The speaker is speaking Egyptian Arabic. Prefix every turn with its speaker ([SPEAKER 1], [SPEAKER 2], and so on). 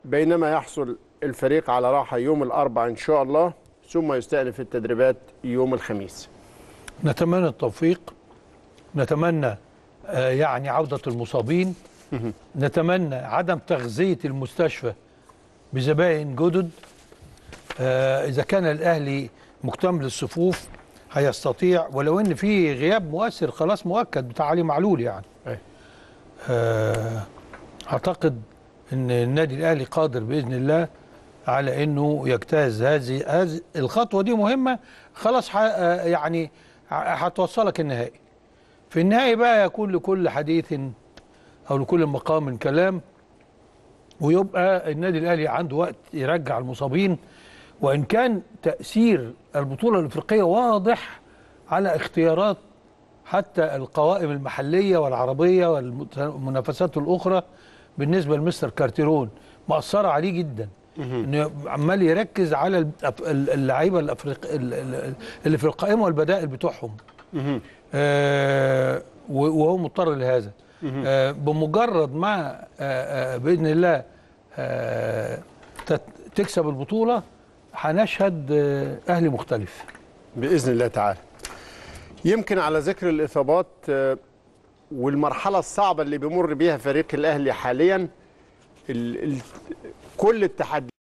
[SPEAKER 1] بينما يحصل الفريق على راحة يوم الأربعاء إن شاء الله ثم يستأنف التدريبات يوم الخميس
[SPEAKER 2] نتمنى التوفيق نتمنى آه، يعني عودة المصابين نتمنى عدم تغذية المستشفى بزبائن جدد آه، إذا كان الأهلي مكتمل الصفوف هيستطيع ولو إن في غياب مؤثر خلاص مؤكد بتاع علي معلول يعني
[SPEAKER 1] أي.
[SPEAKER 2] آه، أعتقد إن النادي الأهلي قادر بإذن الله على إنه يجتاز هذه هذه الخطوة دي مهمة خلاص ح- آه، يعني ه- هتوصلك النهائي في النهائي بقى يكون لكل حديث أو لكل مقام كلام ويبقى النادي الأهلي عنده وقت يرجع المصابين وإن كان تأثير البطولة الأفريقية واضح على اختيارات حتى القوائم المحلية والعربية والمنافسات الأخرى بالنسبة لمستر كارتيرون مأثرة عليه جدا انه عمال يركز على الأف- اللعيبه الافريق ال- ال- اللي في القائمه والبدائل بتوعهم آه و- وهو مضطر لهذا آه بمجرد ما آه آه باذن الله آه تت- تكسب البطوله هنشهد آه اهلي مختلف
[SPEAKER 1] بإذن الله تعالى يمكن على ذكر الإصابات آه، والمرحلة الصعبة اللي بيمر بيها فريق الأهلي حاليا ال ال كل التحديات